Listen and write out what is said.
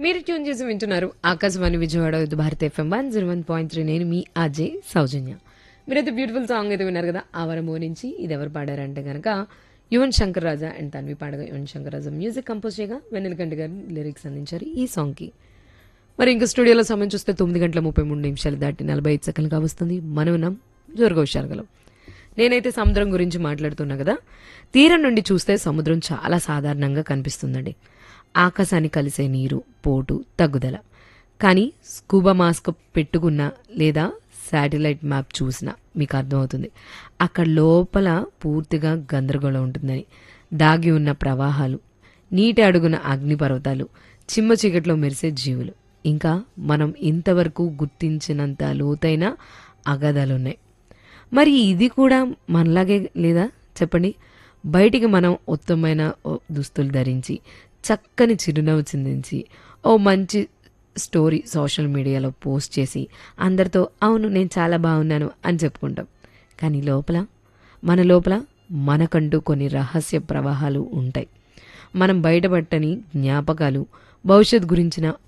మీరు ట్యూన్ చేసి వింటున్నారు Akashvani Vijayawada with Bharat FM one zero one point three నేను మీ అజయ్ సౌజన్య మీరైతే బ్యూటిఫుల్ సాంగ్ అయితే విన్నారు కదా ఆవరమో నుంచి ఇది ఎవరు పాడారంటే కనుక యువన్ శంకర్ రాజా అండ్ తన్వి పాడగా యువన్ శంకర్ రాజా మ్యూజిక్ కంపోజ్ చేయగా వెన్నెలకంటి గారు లిరిక్స్ అందించారు ఈ సాంగ్కి మరి ఇంకా స్టూడియోలో సమయం చూస్తే తొమ్మిది గంటల ముప్పై మూడు నిమిషాలు దాటి నలభై ఐదు సెకండ్లుగా వస్తుంది మనం ఉన్నాం జోరుగోశారగలం నేనైతే సముద్రం గురించి మాట్లాడుతున్నా కదా తీరం నుండి చూస్తే సముద్రం చాలా సాధారణంగా కనిపిస్తుందండి ఆకాశాన్ని కలిసే నీరు పోటు తగ్గుదల కానీ స్కూబా మాస్క్ పెట్టుకున్న లేదా శాటిలైట్ మ్యాప్ చూసినా మీకు అర్థమవుతుంది అక్కడ లోపల పూర్తిగా గందరగోళం ఉంటుందని దాగి ఉన్న ప్రవాహాలు నీటి అడుగున అగ్నిపర్వతాలు చిమ్మ చీకట్లో మెరిసే జీవులు ఇంకా మనం ఇంతవరకు గుర్తించినంత లోతైన అగాధాలున్నాయి మరి ఇది కూడా మనలాగే లేదా చెప్పండి బయటికి మనం ఉత్తమమైన ఓ దుస్తులు ధరించి చక్కని చిరునవ్వు చిందించి ఓ మంచి స్టోరీ సోషల్ మీడియాలో పోస్ట్ చేసి అందరితో అవును నేను చాలా బాగున్నాను అని చెప్పుకుంటాం కానీ లోపల మన లోపల మనకంటూ కొన్ని రహస్య ప్రవాహాలు ఉంటాయి మనం బయటపట్టని జ్ఞాపకాలు భవిష్యత్ గురించిన